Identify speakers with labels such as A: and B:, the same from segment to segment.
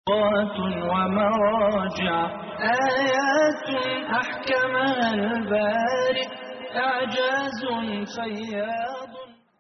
A: آيات ومراجع آيات أحكمها البارئ إعجاز فياض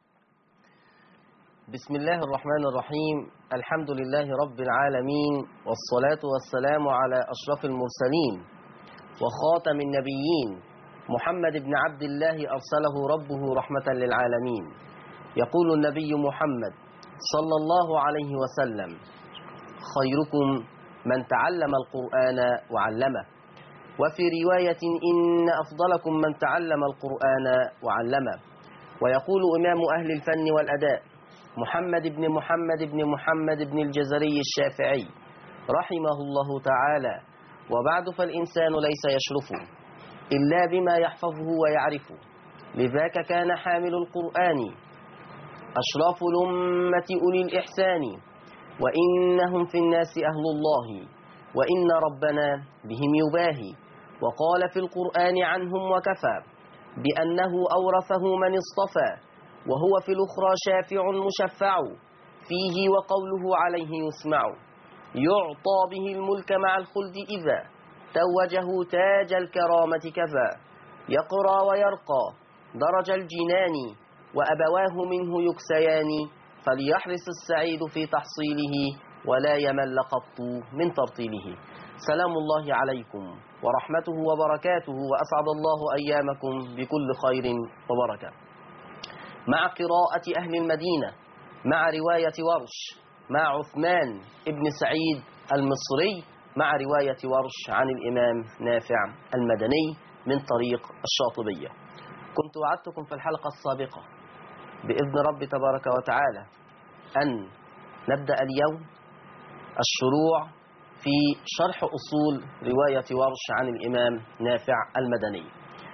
B: بسم الله الرحمن الرحيم الحمد لله رب العالمين والصلاة والسلام على أشرف المرسلين وخاتم النبيين محمد بن عبد الله أرسله ربه رحمة للعالمين يقول النبي محمد صلى الله عليه وسلم خيركم من تعلم القرآن وعلمه وفي رواية إن أفضلكم من تعلم القرآن وعلمه ويقول إمام أهل الفن والأداء محمد بن محمد بن محمد بن الجزري الشافعي رحمه الله تعالى وبعد فالإنسان ليس يشرف إلا بما يحفظه ويعرفه لذاك كان حامل القرآن أشراف الأمة أولي الإحسان وإنهم في الناس أهل الله وإن ربنا بهم يباهي وقال في القرآن عنهم وكفى بأنه أورثه من اصطفى وهو في الأخرى شافع مشفع فيه وقوله عليه يسمع يعطى به الملك مع الخلد إذا توجه تاج الكرامة كذا يقرى ويرقى درج الجنان وأبواه منه يكسيان فليحرص السعيد في تحصيله ولا يمل قط من ترطيله سلام الله عليكم ورحمته وبركاته وأسعد الله أيامكم بكل خير وبركة مع قراءة أهل المدينة مع رواية ورش مع عثمان ابن سعيد المصري مع رواية ورش عن الإمام نافع المدني من طريق الشاطبية كنت وعدتكم في الحلقة السابقة بإذن رب تبارك وتعالى أن نبدأ اليوم الشروع في شرح أصول رواية ورش عن الإمام نافع المدني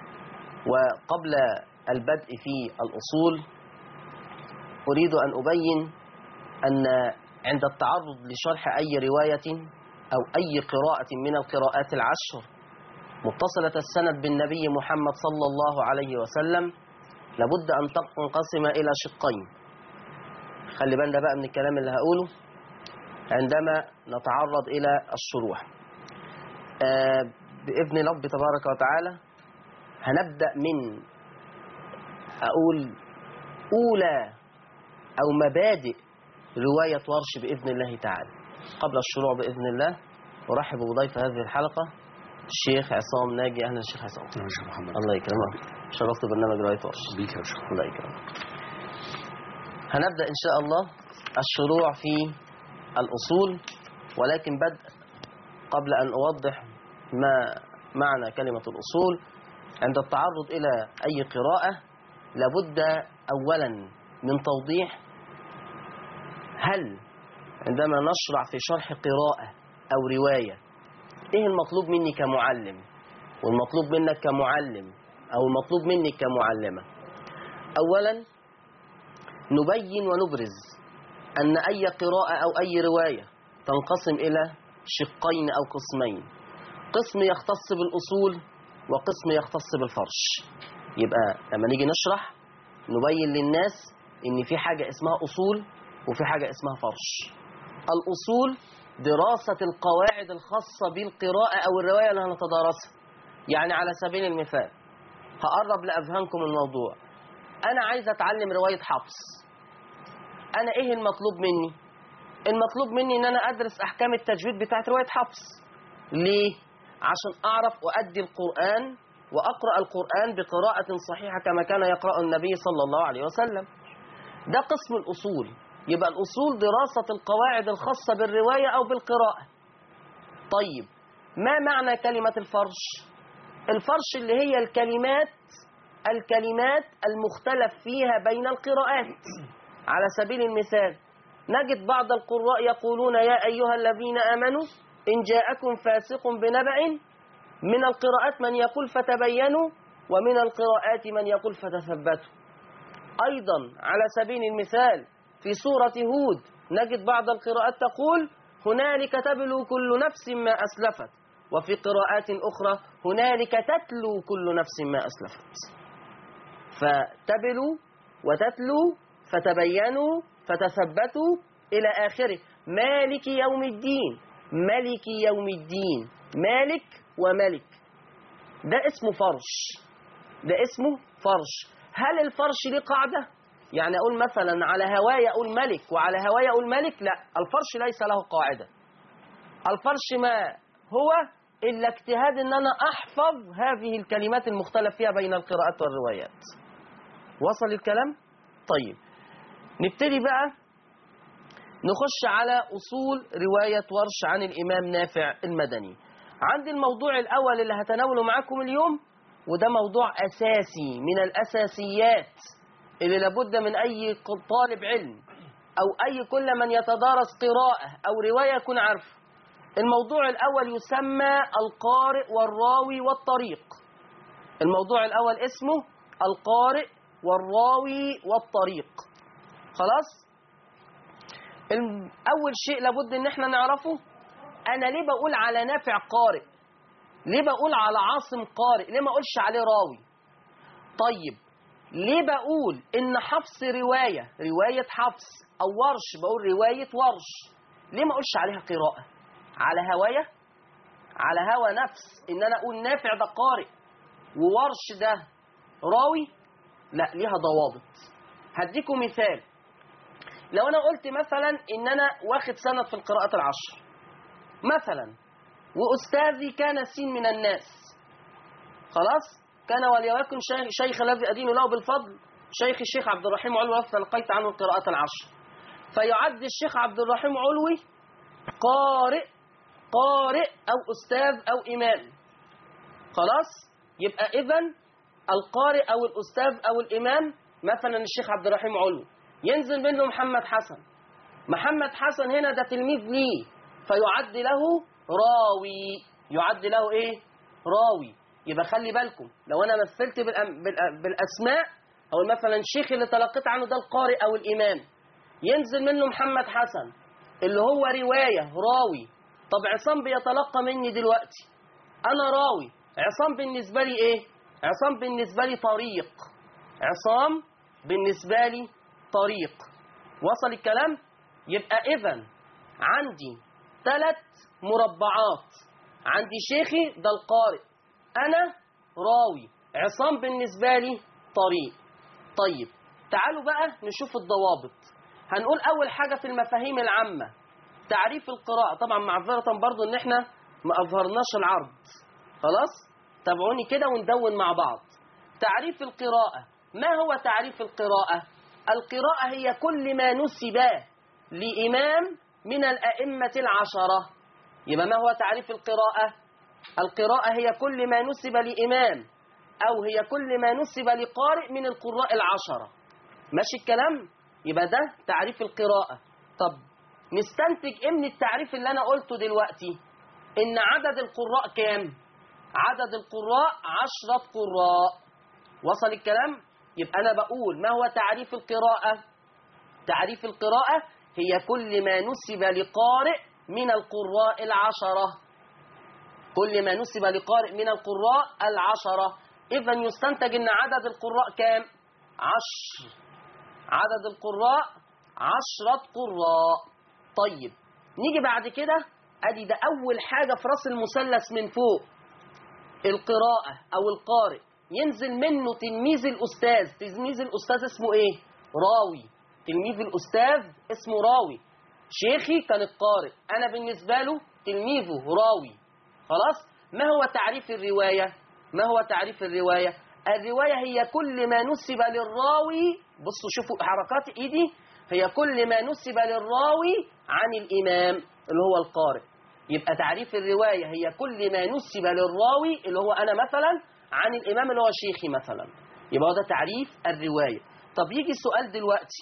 B: وقبل البدء في الأصول أريد أن أبين أن عند التعرض لشرح أي رواية أو أي قراءة من القراءات العشر متصلة السند بالنبي محمد صلى الله عليه وسلم لابد أن تنقسم إلى شقين خلي بالنا بقى من الكلام اللي هقوله عندما نتعرض إلى الشروح آه بإذن رب تبارك وتعالى هنبدأ من أقول أولى أو مبادئ رواية ورش بإذن الله تعالى قبل الشروع بإذن الله أرحب بضيف هذه الحلقة الشيخ عصام ناجي أهلا الشيخ عصام
C: يا شيخ محمد
B: الله يكرمك شرفت برنامج رواية ورش
C: بيك يا شيخ
B: الله يكرمك هنبدأ إن شاء الله الشروع في الأصول ولكن بدء قبل أن أوضح ما معنى كلمة الأصول عند التعرض إلى أي قراءة لابد أولا من توضيح هل عندما نشرع في شرح قراءة أو رواية إيه المطلوب مني كمعلم والمطلوب منك كمعلم أو المطلوب منك كمعلمة أولا نبين ونبرز أن أي قراءة أو أي رواية تنقسم إلى شقين أو قسمين قسم يختص بالأصول وقسم يختص بالفرش يبقى لما نيجي نشرح نبين للناس ان في حاجة اسمها اصول وفي حاجة اسمها فرش الاصول دراسة القواعد الخاصة بالقراءة او الرواية اللي هنتدارسها يعني على سبيل المثال هقرب لأذهانكم الموضوع انا عايز اتعلم رواية حفص انا ايه المطلوب مني المطلوب مني ان انا ادرس احكام التجويد بتاعت رواية حفص ليه عشان اعرف اؤدي القرآن وأقرأ القرآن بقراءة صحيحة كما كان يقرأ النبي صلى الله عليه وسلم ده قسم الأصول يبقى الأصول دراسة القواعد الخاصة بالرواية أو بالقراءة طيب ما معنى كلمة الفرش الفرش اللي هي الكلمات الكلمات المختلف فيها بين القراءات على سبيل المثال نجد بعض القراء يقولون يا أيها الذين آمنوا إن جاءكم فاسق بنبأ من القراءات من يقول فتبينوا ومن القراءات من يقول فتثبتوا أيضا على سبيل المثال في سورة هود نجد بعض القراءات تقول هنالك تبلو كل نفس ما أسلفت وفي قراءات أخرى هنالك تتلو كل نفس ما أسلفت فتبلوا وتتلو فتبينوا فتثبتوا إلى آخره مالك يوم الدين ملك يوم الدين مالك وملك ده اسمه فرش ده اسمه فرش هل الفرش ليه قاعدة؟ يعني أقول مثلا على هواي أقول ملك وعلى هواي أقول ملك لا الفرش ليس له قاعدة الفرش ما هو إلا اجتهاد أن أنا أحفظ هذه الكلمات المختلف فيها بين القراءات والروايات وصل الكلام؟ طيب نبتدي بقى نخش على أصول رواية ورش عن الإمام نافع المدني عندي الموضوع الأول اللي هتناوله معاكم اليوم وده موضوع أساسي من الأساسيات اللي لابد من أي طالب علم أو أي كل من يتدارس قراءة أو رواية يكون عارفه الموضوع الأول يسمى القارئ والراوي والطريق الموضوع الأول اسمه القارئ والراوي والطريق خلاص أول شيء لابد إن احنا نعرفه أنا ليه بقول على نافع قارئ ليه بقول على عاصم قارئ ليه ما أقولش عليه راوي طيب ليه بقول إن حفص رواية رواية حفص أو ورش بقول رواية ورش ليه ما أقولش عليها قراءة على هواية على هوى نفس إن أنا أقول نافع ده قارئ وورش ده راوي لا ليها ضوابط هديكم مثال لو أنا قلت مثلا إن أنا واخد سند في القراءات العشر مثلا وأستاذي كان سين من الناس خلاص كان وليكن شيخ الذي أدين له بالفضل شيخ الشيخ عبد الرحيم علوي تلقيت عنه القراءات العشر فيعد الشيخ عبد الرحيم علوي قارئ قارئ أو أستاذ أو إمام خلاص يبقى إذا القارئ أو الأستاذ أو الإمام مثلا الشيخ عبد الرحيم علوي ينزل منه محمد حسن محمد حسن هنا ده تلميذ ليه فيعد له راوي يعد له ايه راوي يبقى خلي بالكم لو انا مثلت بالاسماء او مثلا الشيخ اللي تلقيت عنه ده القارئ او الامام ينزل منه محمد حسن اللي هو روايه راوي طب عصام بيتلقى مني دلوقتي انا راوي عصام بالنسبه لي ايه عصام بالنسبه لي طريق عصام بالنسبه لي طريق وصل الكلام يبقى اذا عندي ثلاث مربعات عندي شيخي ده القارئ أنا راوي عصام بالنسبة لي طريق طيب تعالوا بقى نشوف الضوابط هنقول أول حاجة في المفاهيم العامة تعريف القراءة طبعا معذرة برضو إن إحنا ما أظهرناش العرض خلاص تابعوني كده وندون مع بعض تعريف القراءة ما هو تعريف القراءة القراءة هي كل ما نسب لإمام من الأئمة العشرة يبقى ما هو تعريف القراءة القراءة هي كل ما نسب لإمام أو هي كل ما نسب لقارئ من القراء العشرة ماشي الكلام يبقى ده تعريف القراءة طب نستنتج ايه من التعريف اللي أنا قلته دلوقتي إن عدد القراء كام عدد القراء عشرة قراء وصل الكلام يبقى أنا بقول ما هو تعريف القراءة تعريف القراءة هي كل ما نسب لقارئ من القراء العشرة كل ما نسب لقارئ من القراء العشرة إذا يستنتج أن عدد القراء كام؟ عشر عدد القراء عشرة قراء طيب نيجي بعد كده أدي ده أول حاجة في رأس المثلث من فوق القراءة أو القارئ ينزل منه تلميذ الأستاذ تلميذ الأستاذ اسمه إيه؟ راوي تلميذ الأستاذ اسمه راوي شيخي كان القارئ أنا بالنسبة له تلميذه راوي خلاص ما هو تعريف الرواية ما هو تعريف الرواية الرواية هي كل ما نسب للراوي بصوا شوفوا حركات إيدي هي كل ما نسب للراوي عن الإمام اللي هو القارئ يبقى تعريف الرواية هي كل ما نسب للراوي اللي هو أنا مثلا عن الإمام اللي هو شيخي مثلا يبقى ده تعريف الرواية طب يجي السؤال دلوقتي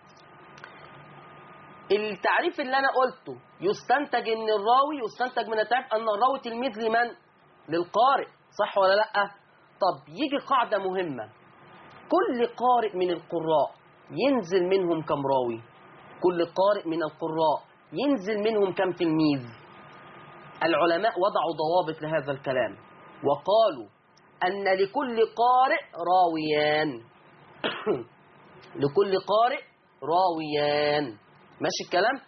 B: التعريف اللي أنا قلته يستنتج أن الراوي يستنتج من التعريف أن الراوي تلميذ لمن؟ للقارئ صح ولا لأ؟ طب يجي قاعدة مهمة كل قارئ من القراء ينزل منهم كم راوي كل قارئ من القراء ينزل منهم كم تلميذ العلماء وضعوا ضوابط لهذا الكلام وقالوا أن لكل قارئ راويان لكل قارئ راويان ماشي الكلام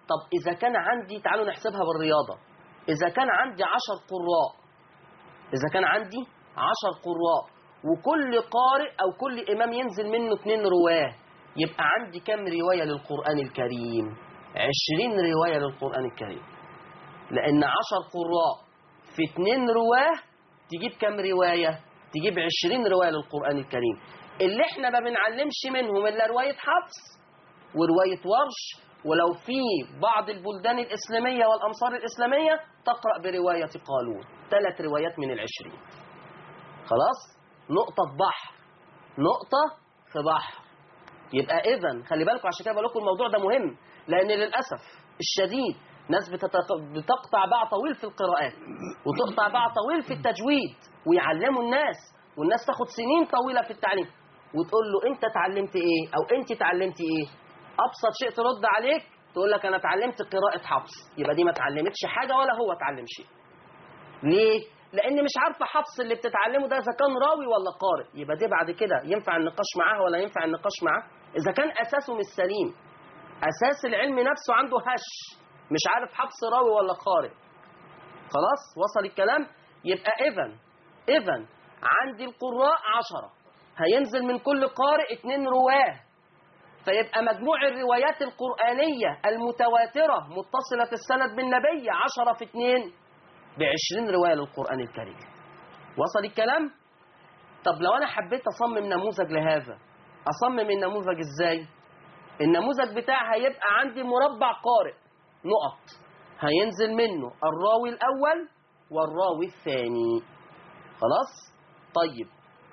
B: طب إذا كان عندي تعالوا نحسبها بالرياضة إذا كان عندي عشر قراء إذا كان عندي عشر قراء وكل قارئ أو كل إمام ينزل منه اتنين رواه يبقى عندي كم رواية للقرآن الكريم عشرين رواية للقرآن الكريم لأن عشر قراء في اتنين رواه تجيب كم رواية تجيب عشرين رواية للقرآن الكريم اللي احنا ما بنعلمش منهم إلا رواية حفص ورواية ورش ولو في بعض البلدان الإسلامية والأمصار الإسلامية تقرأ برواية قالون ثلاث روايات من العشرين خلاص نقطة في بحر نقطة في بحر يبقى إذا خلي بالكم عشان كده بقول لكم الموضوع ده مهم لأن للأسف الشديد ناس بتتق- بتقطع باع طويل في القراءات وتقطع باع طويل في التجويد ويعلموا الناس والناس تاخد سنين طويلة في التعليم وتقول له أنت اتعلمت إيه أو أنت اتعلمت إيه أبسط شيء ترد عليك تقول لك أنا اتعلمت قراءة حفص يبقى دي ما اتعلمتش حاجة ولا هو اتعلم شيء ليه؟ لأن مش عارفة حفص اللي بتتعلمه ده إذا كان راوي ولا قارئ يبقى دي بعد كده ينفع النقاش معاه ولا ينفع النقاش معاه إذا كان أساسه مش سليم أساس العلم نفسه عنده هش مش عارف حفص راوي ولا قارئ خلاص وصل الكلام يبقى إذا إذا عندي القراء عشرة هينزل من كل قارئ اتنين رواه فيبقى مجموع الروايات القرآنية المتواترة متصلة السند بالنبي عشرة في اتنين بعشرين رواية للقرآن الكريم وصل الكلام؟ طب لو أنا حبيت أصمم نموذج لهذا أصمم النموذج إزاي؟ النموذج بتاعها هيبقى عندي مربع قارئ نقط هينزل منه الراوي الأول والراوي الثاني خلاص؟ طيب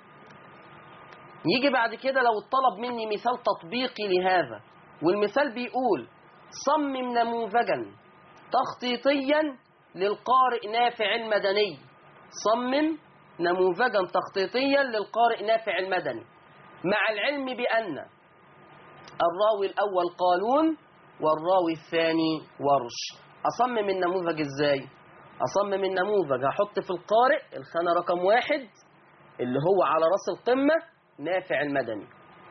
B: يجي بعد كده لو طلب مني مثال تطبيقي لهذا والمثال بيقول صمم نموذجا تخطيطيا للقارئ نافع المدني صمم نموذجا تخطيطيا للقارئ نافع المدني مع العلم بأن الراوي الأول قالون والراوي الثاني ورش أصمم النموذج إزاي؟ أصمم النموذج هحط في القارئ الخانة رقم واحد اللي هو على رأس القمة نافع المدني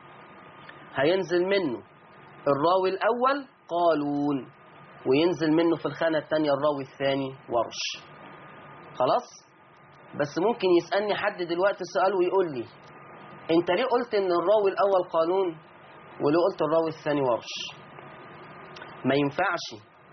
B: هينزل منه الراوي الأول قالون وينزل منه في الخانة الثانية الراوي الثاني ورش خلاص بس ممكن يسألني حد دلوقتي سؤال ويقول لي انت ليه قلت ان الراوي الأول قانون وليه قلت الراوي الثاني ورش ما ينفعش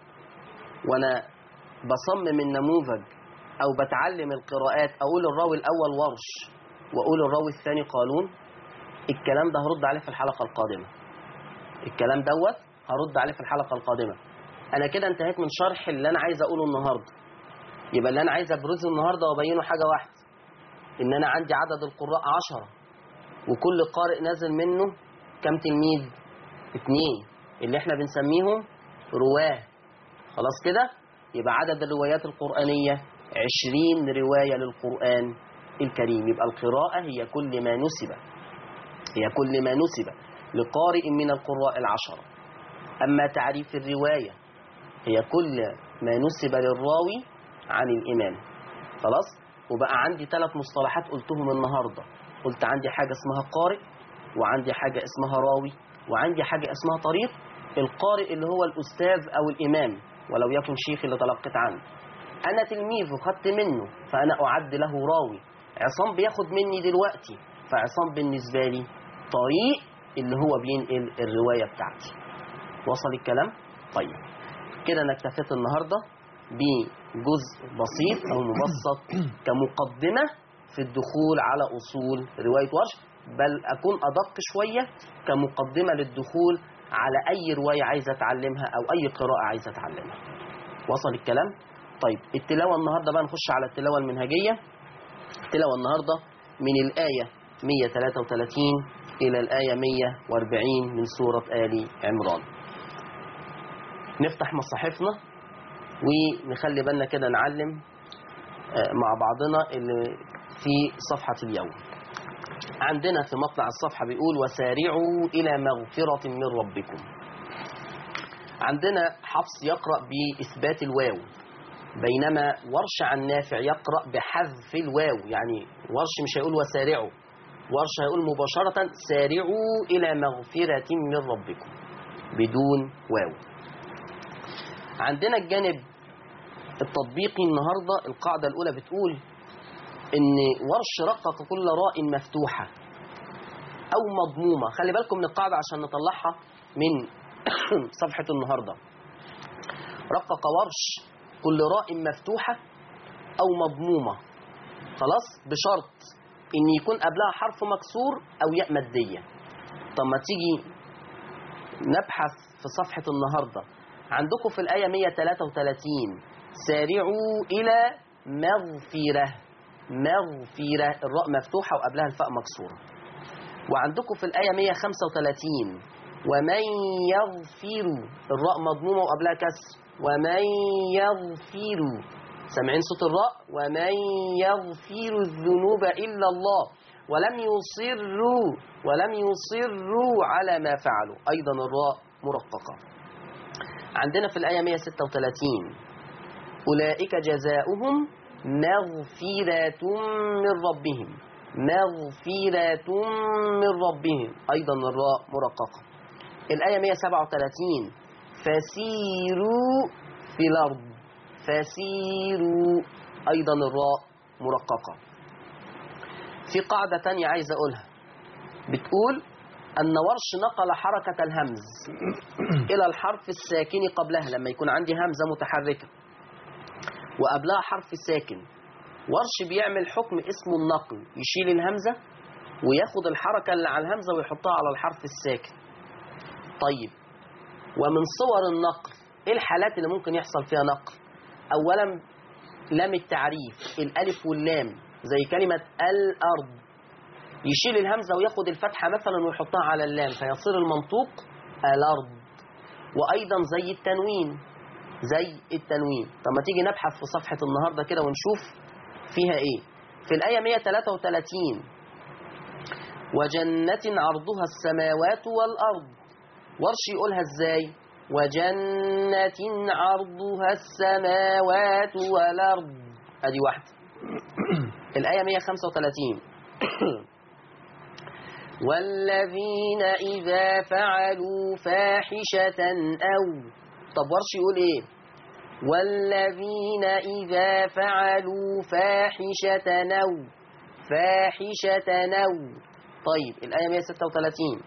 B: وانا بصمم النموذج او بتعلم القراءات اقول الراوي الاول ورش واقول الراوي الثاني قانون الكلام ده هرد عليه في الحلقة القادمة الكلام دوت هرد عليه في الحلقة القادمة انا كده انتهيت من شرح اللي انا عايز اقوله النهارده يبقى اللي انا عايز ابرزه النهارده وابينه حاجه واحده ان انا عندي عدد القراء عشرة وكل قارئ نازل منه كم تلميذ اتنين اللي احنا بنسميهم رواه خلاص كده يبقى عدد الروايات القرآنية عشرين رواية للقرآن الكريم يبقى القراءة هي كل ما نسب هي كل ما نسب لقارئ من القراء العشرة أما تعريف الرواية هي كل ما نسب للراوي عن الإمام خلاص وبقى عندي ثلاث مصطلحات قلتهم النهاردة قلت عندي حاجة اسمها قارئ وعندي حاجة اسمها راوي وعندي حاجة اسمها طريق القارئ اللي هو الأستاذ أو الإمام ولو يكن شيخ اللي تلقيت عنه أنا تلميذ وخدت منه فأنا أعد له راوي عصام بياخد مني دلوقتي فعصام بالنسبة لي طريق اللي هو بينقل الرواية بتاعتي وصل الكلام؟ طيب كده أنا اكتفيت النهاردة بجزء بسيط أو مبسط كمقدمة في الدخول على أصول رواية ورش بل أكون أدق شوية كمقدمة للدخول على أي رواية عايزة أتعلمها أو أي قراءة عايزة أتعلمها وصل الكلام؟ طيب التلاوة النهاردة بقى نخش على التلاوة المنهجية التلاوة النهاردة من الآية 133 إلى الآية 140 من سورة آل عمران نفتح مصاحفنا ونخلي بالنا كده نعلم آه، مع بعضنا اللي في صفحة اليوم عندنا في مطلع الصفحة بيقول وسارعوا إلى مغفرة من ربكم عندنا حفص يقرأ بإثبات الواو بينما ورش عن نافع يقرأ بحذف الواو يعني ورش مش هيقول وسارعوا ورش هيقول مباشرة سارعوا إلى مغفرة من ربكم بدون واو عندنا الجانب التطبيقي النهارده القاعده الاولى بتقول ان ورش رقق كل راء مفتوحه او مضمومه خلي بالكم من القاعده عشان نطلعها من صفحه النهارده رقق ورش كل راء مفتوحه او مضمومه خلاص بشرط ان يكون قبلها حرف مكسور او ياء ماديه طب ما تيجي نبحث في صفحه النهارده عندكم في الايه 133 سارعوا الى مغفره مغفره الراء مفتوحه وقبلها الفاء مكسوره وعندكم في الآية 135 ومن يغفر الراء مضمومة وقبلها كسر ومن يغفر سامعين صوت الراء ومن يغفر الذنوب إلا الله ولم يصروا ولم يصروا على ما فعلوا أيضا الراء مرققة عندنا في الآية 136 أولئك جزاؤهم مغفرة من ربهم مغفرة من ربهم أيضا الراء مرققة الآية 137 فسيروا في الأرض فسيروا أيضا الراء مرققة في قاعدة تانية عايز أقولها بتقول أن ورش نقل حركة الهمز إلى الحرف الساكن قبلها لما يكون عندي همزة متحركة وقبلها حرف ساكن ورش بيعمل حكم اسمه النقل يشيل الهمزة وياخد الحركة اللي على الهمزة ويحطها على الحرف الساكن طيب ومن صور النقل ايه الحالات اللي ممكن يحصل فيها نقل اولا لام التعريف الالف واللام زي كلمة الارض يشيل الهمزة وياخد الفتحة مثلا ويحطها على اللام فيصير المنطوق الارض وايضا زي التنوين زي التنوين طب ما تيجي نبحث في صفحة النهاردة كده ونشوف فيها ايه في الآية 133 وجنة عرضها السماوات والأرض ورش يقولها ازاي وجنة عرضها السماوات والأرض ادي واحدة الآية 135 والذين إذا فعلوا فاحشة أو طب ورش يقول ايه والذين إذا فعلوا فاحشة نو فاحشة نو طيب الآية 136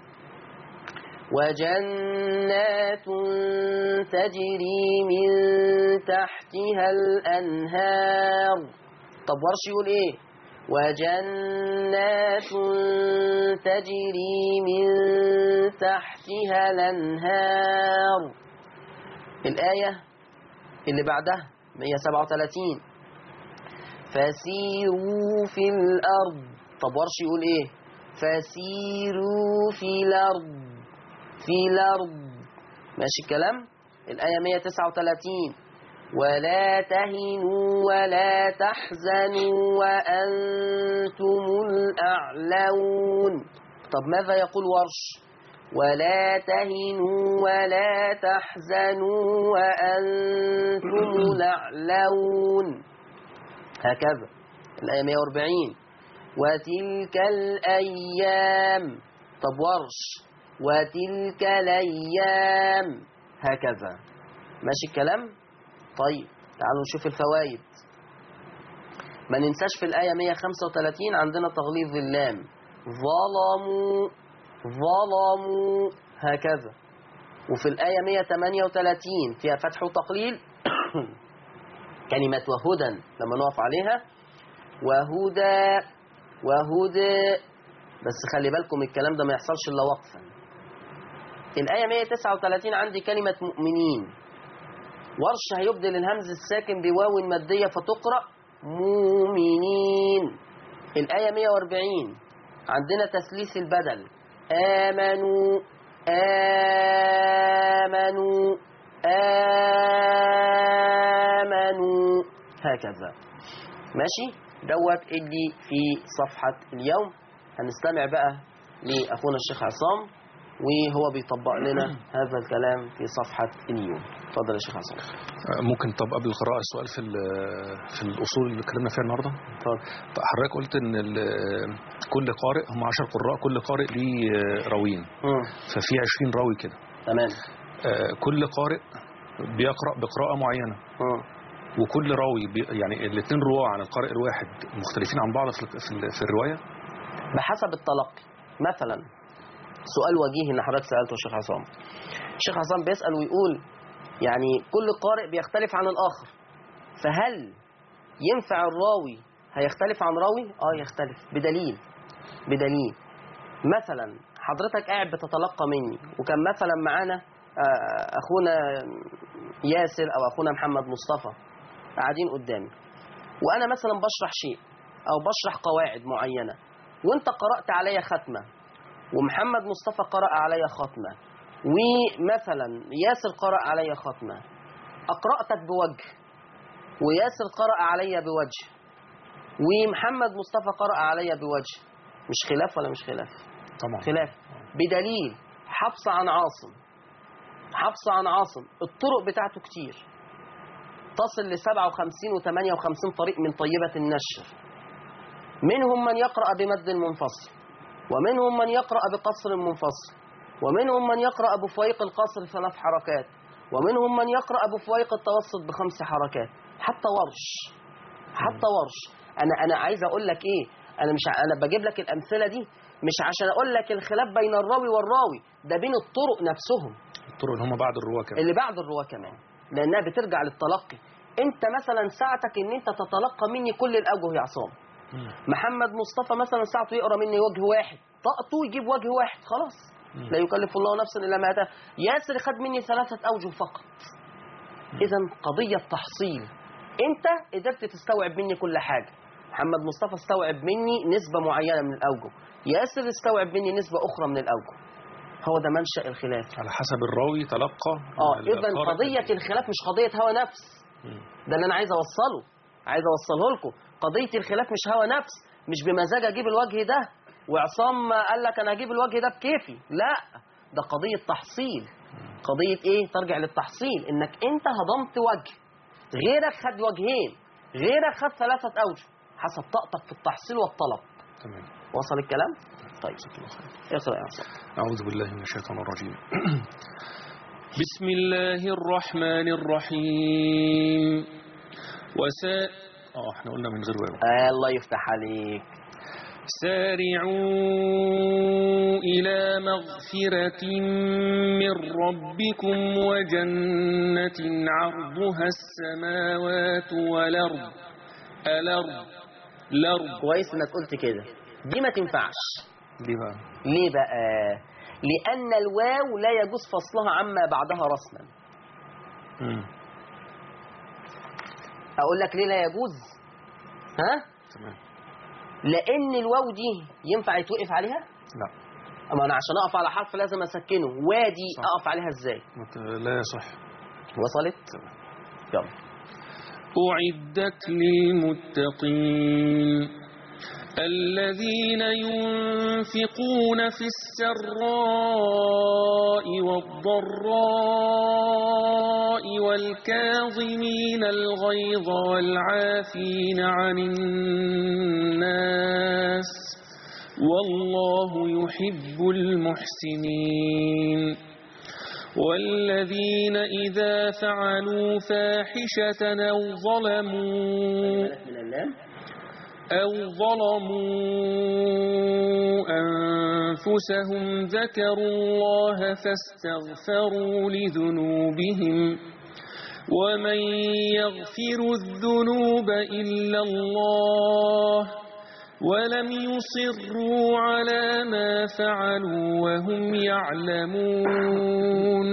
B: وجنات تجري من تحتها الأنهار طب ورش يقول إيه وجنات تجري من تحتها الأنهار الآية اللي بعدها 137 فسيروا في الأرض طب ورش يقول إيه فسيروا في الأرض في الأرض ماشي الكلام الآية 139 ولا تهنوا ولا تحزنوا وأنتم الأعلون طب ماذا يقول ورش ولا تهنوا ولا تحزنوا وأنتم الأعلون هكذا الآية 140 وتلك الأيام طب ورش وتلك الأيام هكذا ماشي الكلام طيب تعالوا نشوف الفوائد ما ننساش في الآية 135 عندنا تغليظ اللام ظلموا ظلموا هكذا وفي الآية 138 فيها فتح وتقليل كلمة وهدى لما نقف عليها وهدى وهدى بس خلي بالكم الكلام ده ما يحصلش إلا وقفا الآية 139 عندي كلمة مؤمنين ورش هيبدل الهمز الساكن بواو مادية فتقرأ مؤمنين الآية 140 عندنا تثليث البدل آمنوا آمنوا آمنوا هكذا ماشي دوت اللي في صفحة اليوم هنستمع بقى لأخونا الشيخ عصام وهو بيطبق لنا هذا الكلام في صفحة اليوم اتفضل يا شيخ عصام
C: ممكن طب قبل القراءة السؤال في في الأصول اللي اتكلمنا فيها النهاردة
B: اتفضل
C: طب حضرتك قلت إن ال- كل قارئ هم 10 قراء كل قارئ ليه راويين
B: مم.
C: ففي 20 راوي كده
B: تمام
C: آه، كل قارئ بيقرأ بقراءة معينة
B: مم.
C: وكل راوي بي يعني الاثنين رواه عن القارئ الواحد مختلفين عن بعض في, في, في الرواية
B: بحسب التلقي مثلا سؤال وجيهي ان حضرتك سالته الشيخ عصام الشيخ عصام بيسال ويقول يعني كل قارئ بيختلف عن الاخر فهل ينفع الراوي هيختلف عن راوي اه يختلف بدليل بدليل مثلا حضرتك قاعد بتتلقى مني وكان مثلا معانا آه، اخونا ياسر او اخونا محمد مصطفى قاعدين قدامي وانا مثلا بشرح شيء او بشرح قواعد معينه وانت قرات عليا ختمه ومحمد مصطفى قرأ عليا ختمه ومثلا ياسر قرأ عليا ختمه اقرأتك بوجه وياسر قرأ عليا بوجه ومحمد مصطفى قرأ عليا بوجه مش خلاف ولا مش خلاف
C: طبعا
B: خلاف بدليل حفص عن عاصم حفص عن عاصم الطرق بتاعته كتير تصل ل 57 و 58 طريق من طيبة النشر منهم من يقرأ بمد المنفصل ومنهم من يقرأ بقصر المنفصل ومنهم من يقرأ بفويق القصر ثلاث حركات ومنهم من يقرأ بفويق التوسط بخمس حركات حتى ورش حتى ورش انا انا عايز اقول لك ايه انا مش ع- انا بجيب لك الامثله دي مش عشان اقول لك الخلاف بين الراوي والراوي ده بين الطرق نفسهم
C: الطرق اللي هم بعد الرواة كمان
B: اللي بعد الرواه كمان لانها بترجع للتلقي انت مثلا ساعتك ان انت تتلقى مني كل الاوجه يا عصام
C: مم.
B: محمد مصطفى مثلا ساعته يقرا مني وجه واحد طاقته يجيب وجه واحد خلاص
C: مم.
B: لا يكلف الله نفسا الا ما اتاها ياسر خد مني ثلاثه اوجه فقط اذا قضيه تحصيل انت قدرت تستوعب مني كل حاجه محمد مصطفى استوعب مني نسبه معينه من الاوجه ياسر استوعب مني نسبه اخرى من الاوجه هو ده منشا الخلاف
C: على حسب الراوي تلقى
B: اه
C: من
B: اذا
C: القارئ.
B: قضيه الخلاف مش قضيه هوى نفس
C: مم.
B: ده اللي انا عايز اوصله عايز اوصله لكم قضيه الخلاف مش هوى نفس مش بمزاج اجيب الوجه ده وعصام قال لك انا هجيب الوجه ده بكيفي لا ده قضيه تحصيل قضيه ايه ترجع للتحصيل انك انت هضمت وجه غيرك خد وجهين غيرك خد ثلاثه اوجه حسب طاقتك في التحصيل والطلب
C: تمام
B: وصل الكلام طيب
C: جزاك الله خير
B: اقرا يا عصام
C: أعوذ بالله من الشيطان الرجيم
D: بسم الله الرحمن الرحيم وسا
C: اه احنا قلنا من غير واو
B: آه الله يفتح عليك
D: سارعوا إلى مغفرة من ربكم وجنة عرضها السماوات والأرض الأرض الأرض
B: كويس انك قلت كده دي ما تنفعش
C: ليه بقى
B: ليه بقى لان الواو لا يجوز فصلها عما بعدها رسما
C: مم.
B: اقول لك ليه لا يجوز ها
C: تمام
B: لان الواو دي ينفع يتوقف عليها
C: لا
B: اما انا عشان اقف على حرف لازم اسكنه وادي
C: صح.
B: اقف عليها ازاي
C: مت- لا يصح
B: وصلت يلا
D: أعدت للمتقين الذين ينفقون في السراء والضراء والكاظمين الغيظ والعافين عن الناس والله يحب المحسنين والذين إذا فعلوا فاحشة أو ظلموا
B: بالك من اللام
D: أو ظلموا أنفسهم ذكروا الله فاستغفروا لذنوبهم ومن يغفر الذنوب إلا الله ولم يصروا على ما فعلوا وهم يعلمون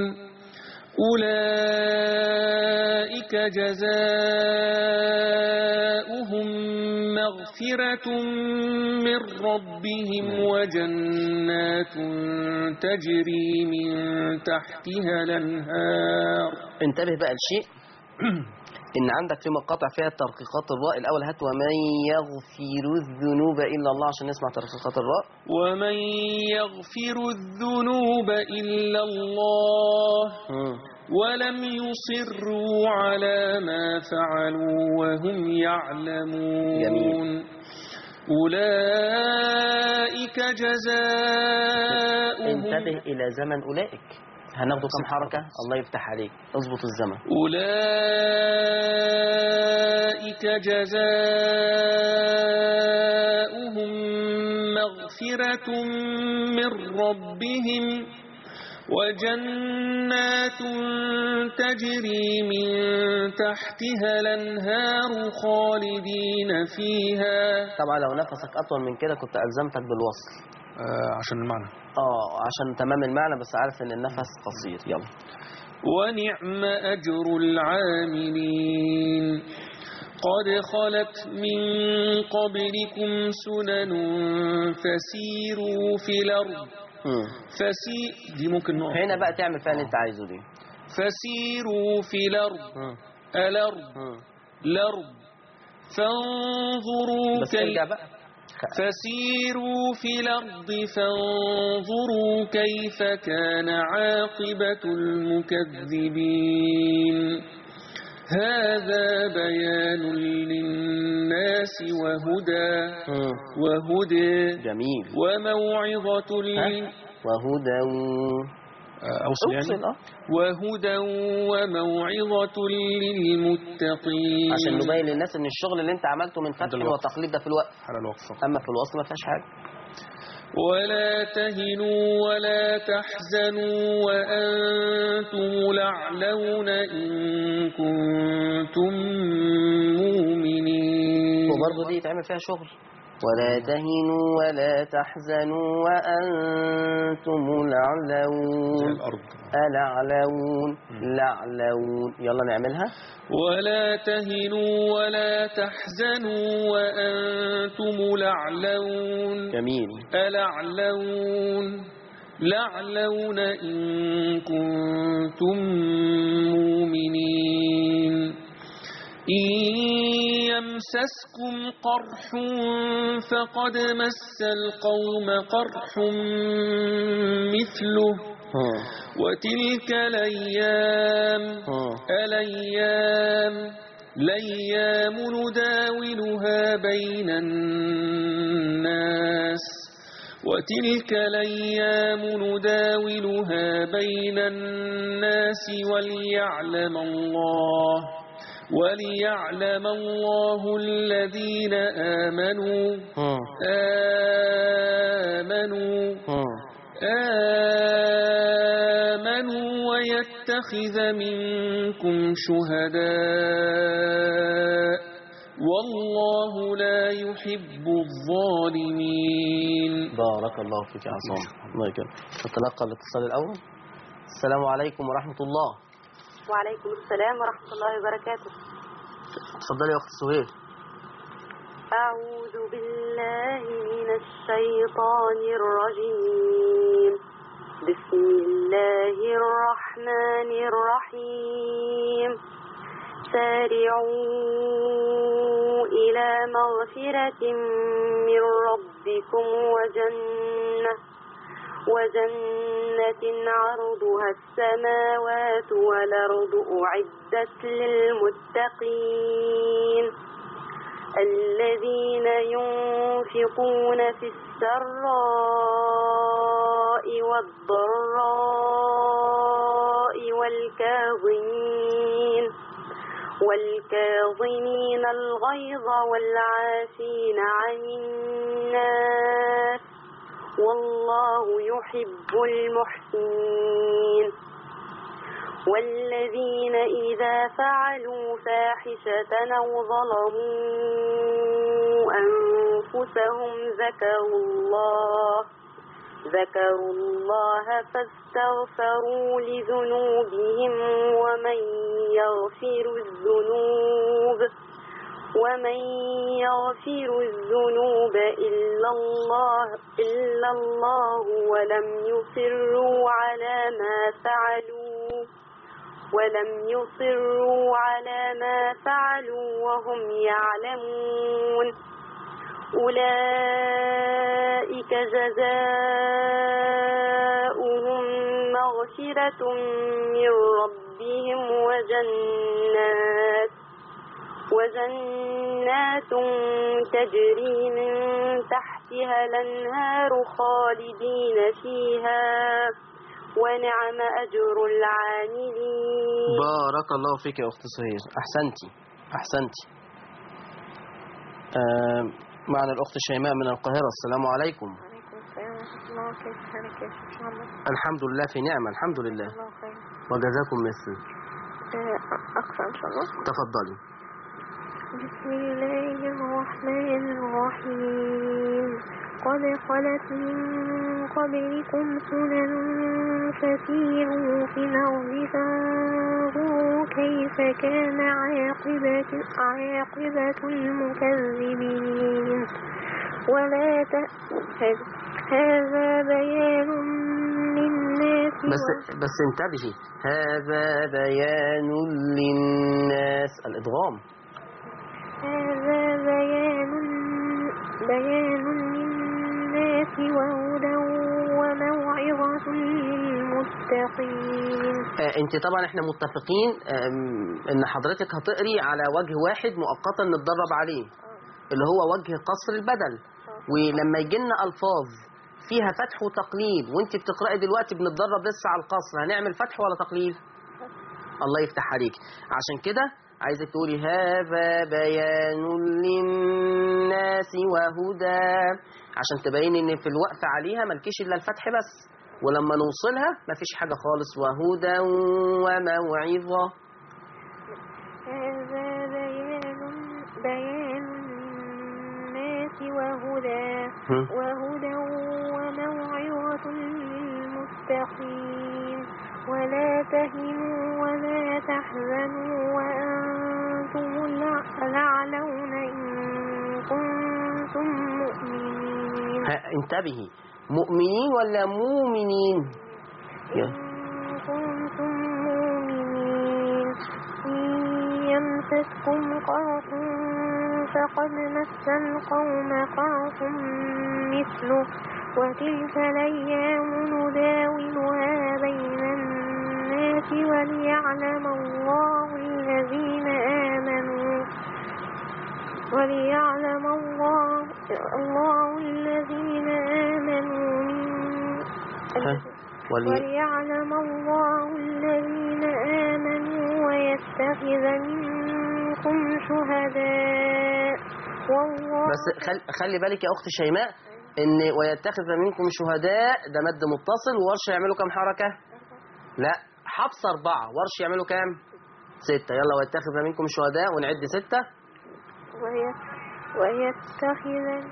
D: أولئك جزاؤهم مغفرة من ربهم وجنات تجري من تحتها الأنهار
B: انتبه بقى لشيء ان عندك في مقاطع فيها ترقيقات الراء الاول هات ومن يغفر الذنوب الا الله عشان نسمع ترقيقات الراء
D: ومن يغفر الذنوب إلا الله
B: مم.
D: ولم يصروا على ما فعلوا وهم يعلمون
B: جميل.
D: أولئك جزاؤهم
B: انتبه الى زمن اولئك هناخده كم حركة الله يفتح عليك اظبط الزمن
D: أولئك جزاؤهم مغفرة من ربهم وجنات تجري من تحتها الأنهار خالدين فيها
B: طبعا لو نفسك أطول من كده كنت ألزمتك بالوصل
C: آه عشان المعنى
B: اه عشان تمام المعنى بس عارف ان النفس قصير يلا
D: ونعم أجر العاملين قد خلت من قبلكم سنن فسيروا في الأرض
B: مم.
D: فسي دي ممكن نقف
B: هنا بقى تعمل فيها اللي انت عايزه دي
D: فسيروا في الأرض
B: مم.
D: الأرض
B: مم.
D: الأرض فانظروا
B: بس
D: كيف
B: ارجع بقى
D: فسيروا في الأرض فانظروا كيف كان عاقبة المكذبين هذا بيان للناس وهدى
B: مم.
D: وهدى
B: جميل
D: وموعظة
B: ها؟
D: لل-
B: وهدى
C: آه اوصل يعني
B: اوصل اه
D: وهدى وموعظة للمتقين
B: عشان نبين للناس ان الشغل اللي انت عملته من فتح
C: الوقت.
B: وتقليد ده في الوقت
C: على الوقت فقط
B: اما في الوصل ما فيهاش حاجه
D: ولا تهنوا ولا تحزنوا وأنتم الأعلون إن كنتم مؤمنين
B: وبرضه دي يتعمل فيها شغل ولا تهنوا ولا تحزنوا وأنتم
C: زي
B: الأعلون
C: الارض
B: الأعلون الأعلون يلا نعملها
D: ولا تهنوا ولا تحزنوا وأنتم الأعلون
B: جميل
D: الأعلون لعلون إن كنتم مؤمنين إن يمسسكم قرح فقد مس القوم قرح مثله
B: هم.
D: وتلك الأيام
B: هم.
D: الأيام الأيام نداولها بين الناس وتلك الأيام نداولها بين الناس وليعلم الله وليعلم الله الذين آمنوا
B: هم.
D: آمنوا
B: هم.
D: آمنوا ويتخذ منكم شهداء والله لا يحب الظالمين
B: بارك الله فيك يا عصام الله يكرمك نتلقى الاتصال الأول السلام عليكم ورحمة الله
E: وعليكم السلام ورحمة الله وبركاته
B: اتفضلي يا أخت سهيل
E: أعوذ بالله من الشيطان الرجيم بسم الله الرحمن الرحيم سارعوا إلى مغفرة من ربكم وجنة وجنة عرضها السماوات والأرض أعدت للمتقين الذين ينفقون في السراء والضراء والكاظمين والكاظمين الغيظ والعافين عن الناس والله يحب المحسنين والذين إذا فعلوا فاحشة أو ظلموا أنفسهم ذكروا الله ذكروا الله فاستغفروا لذنوبهم ومن يغفر الذنوب ومن يغفر الذنوب إلا الله إلا الله ولم يصروا على ما فعلوا ولم يصروا على ما فعلوا وهم يعلمون أولئك جزاؤهم مغفرة من ربهم وجنات وجنات تجري من تحتها الأنهار خالدين فيها ونعم أجر العاملين
B: بارك الله فيك يا أخت سهير أحسنتي أحسنتي آه معنا الأخت شيماء من القاهرة السلام عليكم
E: وعليكم السلام ورحمة الله كيف حالك يا شيخ محمد
B: الحمد لله في نعمة الحمد لله
E: الله خير
B: وجزاكم مثل
E: آه، أقرأ إن شاء الله
B: تفضلي
E: بسم الله الرحمن الرحيم قد خلت من قبلكم سنن فسيروا في الأرض فانظروا كيف كان عاقبة عاقبة المكذبين ولا تأخذ هذا بيان للناس
B: بس بس انتبهي هذا بيان للناس الإدغام
E: هذا بيان بيان للناس وهدى وموعظة للمتقين
B: آه انت طبعا احنا متفقين آم، ان حضرتك هتقري على وجه واحد مؤقتا نتدرب عليه اللي هو وجه قصر البدل ولما يجي لنا الفاظ فيها فتح وتقليل وانت بتقراي دلوقتي بنتدرب لسه على القصر هنعمل فتح ولا تقليل الله يفتح عليك عشان كده عايزك تقولي هذا بيان للناس وهدى عشان تبين ان في الوقف عليها ملكيش الا الفتح بس ولما نوصلها مفيش حاجة خالص وهدى وموعظة
E: هذا بيان بيان للناس وهدى
B: هم.
E: وهدى وموعظة للمتقين ولا تهنوا ولا تحزنوا وأنتم الأعلون إن كنتم مؤمنين
B: ها، انتبهي مؤمنين ولا مؤمنين
E: إن كنتم مؤمنين إن يمسسكم قرح فقد مس القوم قرح مثله وتلك الأيام نداولها بين الناس وليعلم الله الذين آمنوا وليعلم الله الله الذين آمنوا
B: ها،
E: من
B: ولي...
E: وليعلم الله الذين آمنوا ويتخذ منكم شهداء والله
B: بس خل... خلي بالك يا أخت شيماء ان ويتخذ منكم شهداء ده مد متصل وورش يعملوا كام حركة لا حبس أربعة ورش يعملوا كام ستة يلا ويتخذ منكم شهداء ونعد ستة
E: وي- ويتخذ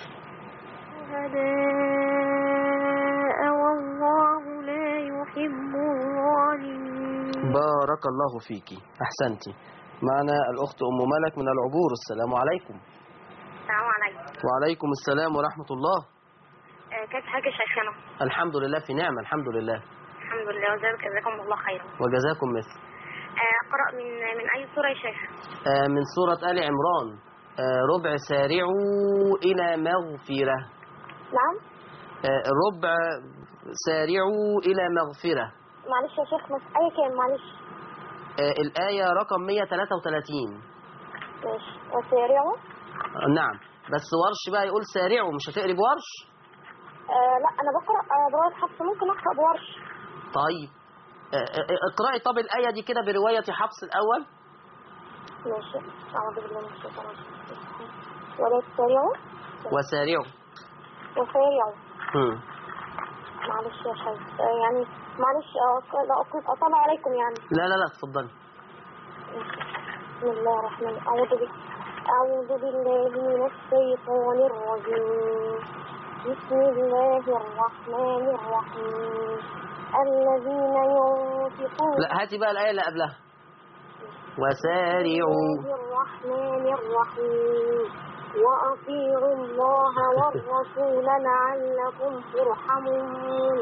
E: شهداء والله لا يحب الظالمين
B: بارك الله فيكي أحسنتي معنا الأخت أم ملك من العبور السلام عليكم
E: السلام عليكم
B: وعليكم السلام ورحمة الله
E: كيف حالك يا شيخنا
B: الحمد لله في نعمة الحمد لله
E: الحمد لله وجزاك جزاكم الله خيرا
B: وجزاكم مثل
E: اقرا من من اي سوره يا شيخ
B: آه، من سورة آل عمران آه، ربع سارعوا إلى مغفرة
E: نعم
B: آه، ربع سارعوا إلى مغفرة
E: معلش يا شيخ بس اي كلام معلش
B: آه، الآية رقم 133
E: ماشي وسارعوا
B: آه، نعم بس ورش بقى يقول سارعوا مش هتقري بورش
E: آه لا انا بقرا آه بروايه حفص ممكن اقرا بورش
B: طيب آه، آه، اقرأي طب الآية دي كده برواية حفص الأول
E: ماشي اعوذ بالله من الشيطان الرجيم ولا تسارعوا
B: وسارعوا
E: وسارعوا
B: هم.
E: معلش يا شيخ آه يعني معلش آه، لا أقول أطلع عليكم يعني
B: لا لا لا اتفضلي
E: بسم الله الرحمن الرحيم أعوذ بك أعوذ بالله من الشيطان الرجيم بسم الله الرحمن الرحيم الذين ينفقون
B: لا هاتي بقى الآية اللي قبلها وسارعوا
E: الله الرحمن الرحيم وأطيعوا الله والرسول لعلكم ترحمون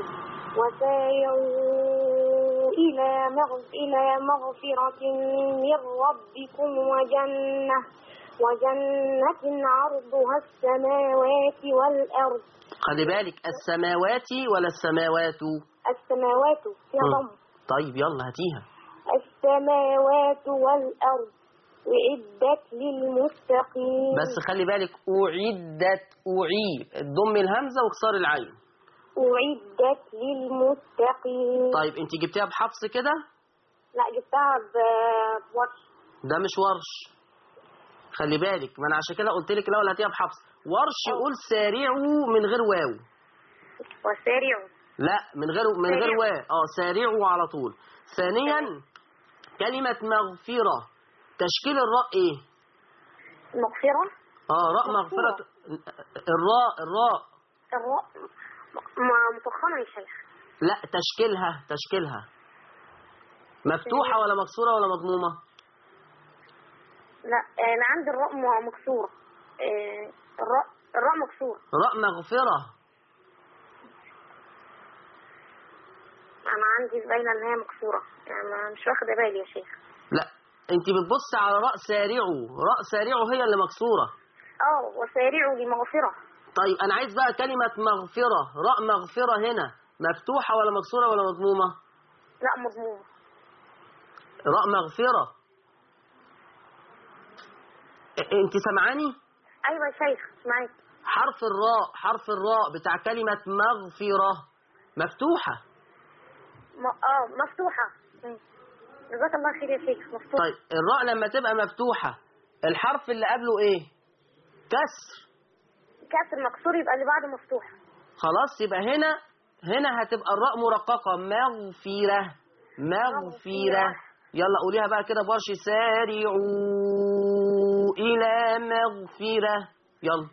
E: وسارعوا إلى مغ- إلى مغفرة من ربكم وجنة وجنة عرضها السماوات والأرض
B: خلي بالك السماوات ولا السماوات
E: السماوات فيها
B: هم.
E: ضم
B: طيب يلا هاتيها
E: السماوات والأرض وعدت للمتقين
B: بس خلي بالك أعدت أعي ضم الهمزة وكسار العين
E: أعدت للمتقين
B: طيب انت جبتيها بحفص كده
E: لا جبتها ب- بورش
B: ده مش ورش خلي بالك ما انا عشان كده قلت لك الاول هاتيها بحفص ورش قول سارعوا من غير واو
E: وسارعوا
B: لا من غير من غير
E: سارعوا.
B: واو اه سارعوا على طول ثانيا كلمة مغفرة تشكيل الراء ايه
E: مغفرة
B: اه راء
E: مغفورة.
B: مغفرة الراء الراء
E: الراء م- مفخمة يا شيخ
B: لا تشكيلها تشكيلها مفتوحة ولا مكسورة ولا مضمومة
E: لا أنا عندي الراء م- مكسورة آه، الراء الراء مكسورة
B: راء مغفرة
E: أنا عندي باينة إن هي مكسورة يعني ما- مش واخدة بالي يا شيخ
B: لا انت بتبص على راء سارعوا راء سارعوا هي اللي مكسورة
E: اه وسارعوا لمغفرة
B: طيب انا عايز بقى كلمة مغفرة راء مغفرة هنا مفتوحة ولا مكسورة ولا مضمومة
E: لا مضمون
B: راء مغفرة ا- انت سمعاني
E: أيوة يا شيخ معاك
B: حرف الراء حرف الراء بتاع كلمة مغفرة مفتوحة
E: م... اه مفتوحة مم. جزاك الله خير يا شيخ مفتوحة
B: طيب الراء لما تبقى مفتوحة الحرف اللي قبله ايه كسر
E: كسر مكسور يبقى اللي بعده مفتوح
B: خلاص يبقى هنا هنا هتبقى الراء مرققة مغفرة مغفرة يلا قوليها بقى كده برش سارعوا إلى مغفرة يلا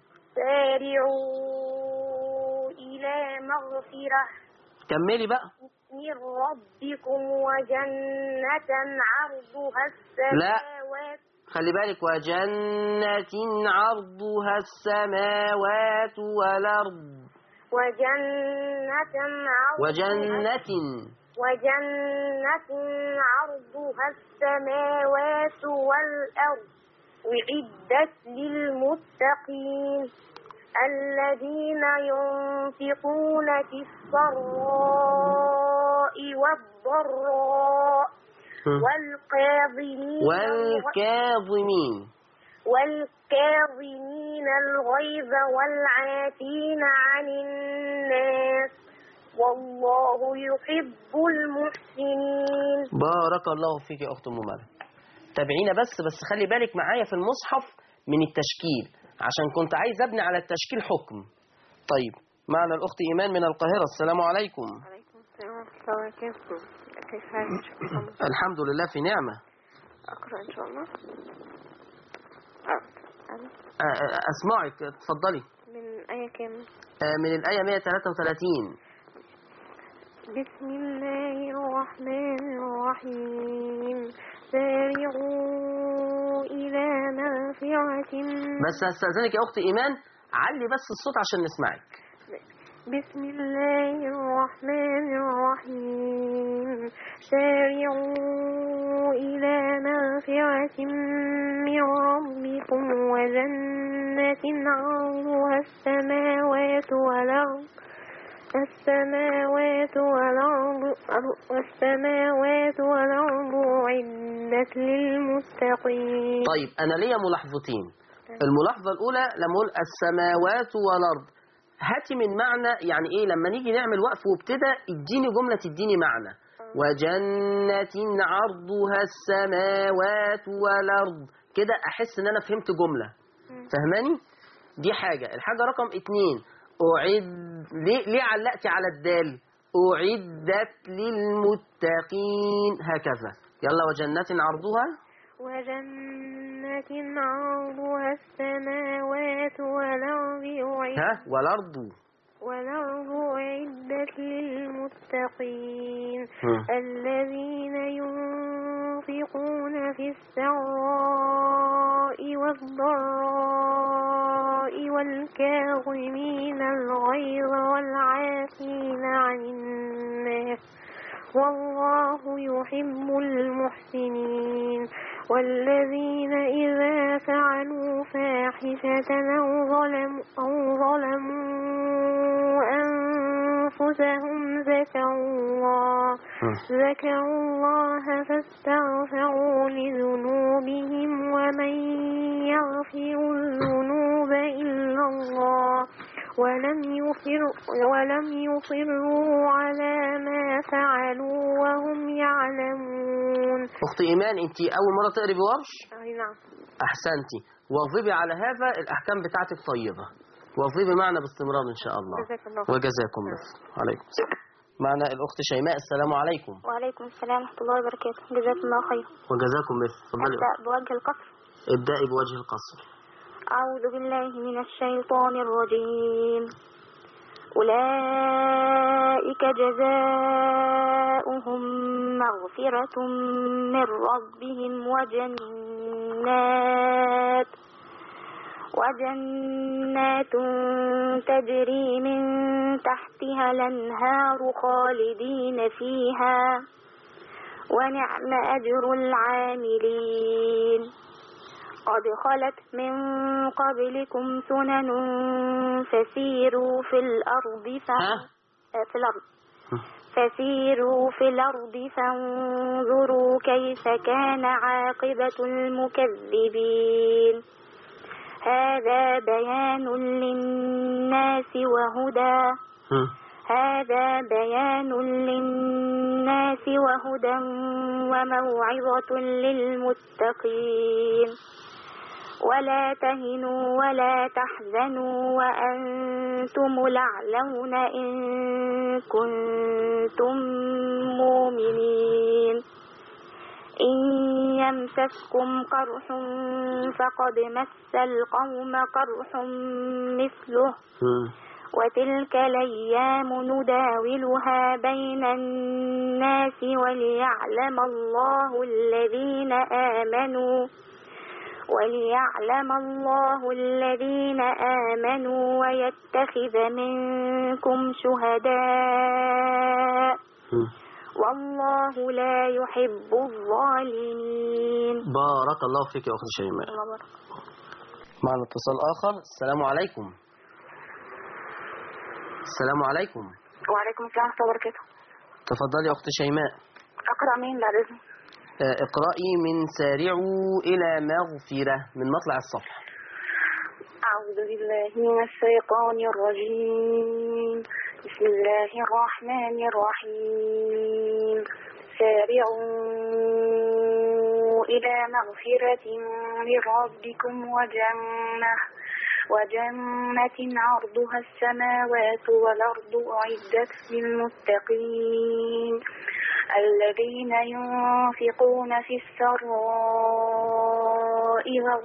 E: سارعوا إلى مغفرة
B: كملي بقى
E: من ربكم وجنة عرضها السماوات
B: خلي بالك وجنة عرضها السماوات والأرض
E: وجنة عرضها
B: وجنة
E: وجنة عرضها السماوات والأرض أعدت للمتقين الذين ينفقون في السراء والضراء والقاظمين
B: والكاظمين
E: والكاظمين الغيظ والعافين عن الناس والله يحب المحسنين
B: بارك الله فيك يا أخت أم مالك تابعينا بس بس خلي بالك معايا في المصحف من التشكيل عشان كنت عايز أبني على التشكيل حكم طيب معنا الأخت إيمان من القاهرة السلام عليكم
F: عليكم السلام ورحمة الله وبركاته كيف حالك شيخ محمد؟
B: الحمد لله في نعمة
F: أقرأ إن شاء الله آه، أنا
B: آه، آه، أسمعك اتفضلي
F: من آية كام
B: آه، من الآية 133
F: بسم الله الرحمن الرحيم سارعوا إلى مغفرة
B: بس هستأذنك يا أخت إيمان علي بس الصوت عشان نسمعك
F: بسم الله الرحمن الرحيم سارعوا إلى مغفرة من ربكم وجنة عرضها السماوات والأرض السماوات والأرض السماوات والأرض أعدت للمتقين
B: طيب أنا ليا ملاحظتين الملاحظة الأولى لما أقول السماوات والأرض هاتي من معنى يعني إيه لما نيجي نعمل وقف وابتدى اديني جملة تديني معنى وجنة عرضها السماوات والأرض كده أحس إن أنا فهمت جملة فهماني دي حاجة الحاجة رقم اتنين أعد ليه, ليه علقتي على الدال أعدت للمتقين هكذا يلا وجنة عرضها
F: وجنة عرضها السماوات والأرض أعدت
B: ها والأرض
F: والأرض أعدت للمتقين
B: هم.
F: الذين ينفقون في السراء والضراء والكاظمين الغيظ والعافين عن الناس والله يحب المحسنين والذين إذا فعلوا فاحشة أو ظلموا, أو ظلموا أنفسهم ذكروا الله ذكروا الله فاستغفروا لذنوبهم ومن يغفر الذنوب إلا الله ولم يصروا ولم يصروا على ما فعلوا وهم يعلمون
B: أختي إيمان أنت أول مرة تقري بورش
F: أي نعم
B: أحسنتي واظبي على هذا الأحكام بتاعتك طيبة واظبي معنا باستمرار إن شاء الله
F: جزاك الله خير.
B: وجزاكم الله عليكم السلام معنا الأخت شيماء السلام عليكم
E: وعليكم السلام ورحمة الله وبركاته جزاكم الله خير
B: وجزاكم مثل تفضلي
E: أبدأ بوجه القصر
B: ابدأي بوجه القصر
E: أعوذ بالله من الشيطان الرجيم أولئك جزاؤهم مغفرة من ربهم وجنات وجنات تجري من تحتها الأنهار خالدين فيها ونعم أجر العاملين قد خلت من قبلكم سنن فسيروا في الأرض ف...
B: ها؟
E: آه، في الأرض فسيروا في الأرض فانظروا كيف كان عاقبة المكذبين هذا بيان للناس وهدى
B: هم.
E: هذا بيان للناس وهدى وموعظة للمتقين ولا تهنوا ولا تحزنوا وأنتم الأعلون إن كنتم مؤمنين إن يمسسكم قرح فقد مس القوم قرح مثله
B: هم.
E: وتلك الأيام نداولها بين الناس وليعلم الله الذين آمنوا وليعلم الله الذين آمنوا ويتخذ منكم شهداء
B: هم.
E: والله لا يحب الظالمين
B: بارك الله فيك يا أخت شيماء معنا اتصال آخر السلام عليكم السلام عليكم
E: وعليكم السلام ورحمة الله وبركاته
B: تفضلي يا أخت شيماء
E: أقرأ مين بعد إذنك
B: آه، اقرأي من سارعوا إلى مغفرة من مطلع الصفحة
E: أعوذ بالله من الشيطان الرجيم بسم الله الرحمن الرحيم سارعوا إلى مغفرة من ربكم وجنة وجنة عرضها السماوات والأرض أعدت للمتقين الذين ينفقون في السراء